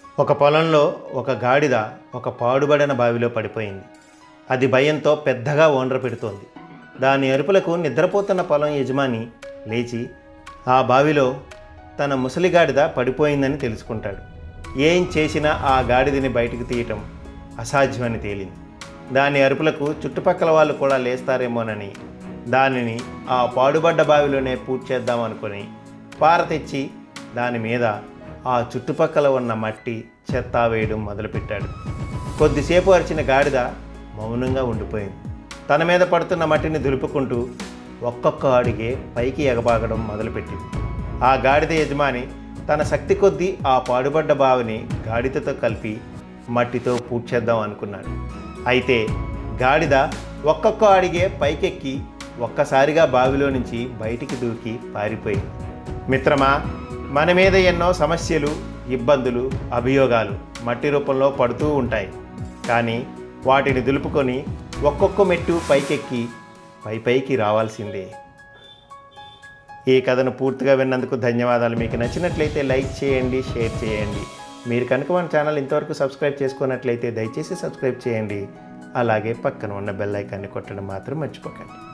ఒక పొలంలో ఒక గాడిద ఒక పాడుబడిన బావిలో పడిపోయింది అది భయంతో పెద్దగా ఓండ్ర పెడుతోంది దాని అరుపులకు నిద్రపోతున్న పొలం యజమాని లేచి ఆ బావిలో తన ముసలిగాడిద పడిపోయిందని తెలుసుకుంటాడు ఏం చేసినా ఆ గాడిదని బయటికి తీయటం అసాధ్యమని తేలింది దాని అరుపులకు చుట్టుపక్కల వాళ్ళు కూడా లేస్తారేమోనని దానిని ఆ పాడుబడ్డ బావిలోనే పూర్తి చేద్దాం అనుకుని పార తెచ్చి దాని మీద ఆ చుట్టుపక్కల ఉన్న మట్టి చెత్త వేయడం మొదలుపెట్టాడు కొద్దిసేపు అరిచిన గాడిద మౌనంగా ఉండిపోయింది తన మీద పడుతున్న మట్టిని దులుపుకుంటూ ఒక్కొక్క అడిగే పైకి ఎగబాగడం మొదలుపెట్టింది ఆ గాడిద యజమాని తన శక్తి కొద్దీ ఆ పాడుబడ్డ బావిని గాడిదతో కలిపి మట్టితో పూడ్చేద్దాం అనుకున్నాడు అయితే గాడిద ఒక్కొక్క అడిగే పైకెక్కి ఒక్కసారిగా బావిలో నుంచి బయటికి దూకి పారిపోయింది మిత్రమా మన మీద ఎన్నో సమస్యలు ఇబ్బందులు అభియోగాలు మట్టి రూపంలో పడుతూ ఉంటాయి కానీ వాటిని దులుపుకొని ఒక్కొక్క మెట్టు పైకెక్కి పై పైకి రావాల్సిందే ఈ కథను పూర్తిగా విన్నందుకు ధన్యవాదాలు మీకు నచ్చినట్లయితే లైక్ చేయండి షేర్ చేయండి మీరు కనుక మన ఛానల్ ఇంతవరకు సబ్స్క్రైబ్ చేసుకున్నట్లయితే దయచేసి సబ్స్క్రైబ్ చేయండి అలాగే పక్కన ఉన్న బెల్ ఐకాన్ని కొట్టడం మాత్రం మర్చిపోకండి